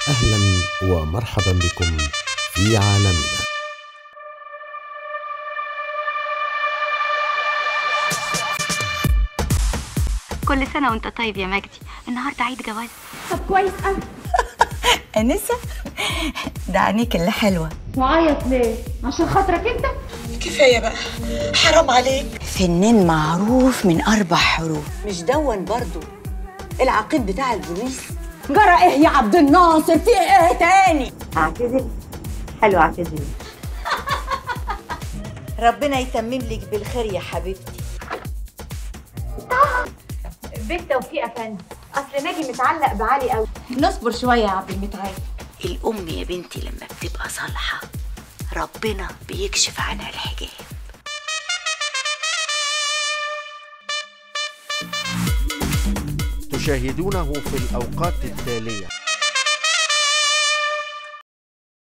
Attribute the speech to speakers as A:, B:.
A: اهلا ومرحبا بكم في عالمنا
B: كل سنة وانت طيب يا مجدي النهاردة عيد جواز
C: طب كويس قوي
D: أنسة ده عينيك اللي حلوة
C: وعيط ليه عشان خاطرك انت
E: كفايه بقى حرام عليك
D: فنان معروف من أربع حروف
E: مش دون برضو العقيد بتاع البوليس
D: جرى إيه يا عبد الناصر في إيه تاني
E: اعتذر حلو اعتذر
D: ربنا يتمم لك بالخير يا حبيبتي
C: بيت توفيق افندي اصل ناجي متعلق بعلي قوي نصبر شويه يا عبد المتعال
D: الأم يا بنتي لما بتبقى صالحة ربنا بيكشف عنها الحجاب
F: تشاهدونه في الأوقات التالية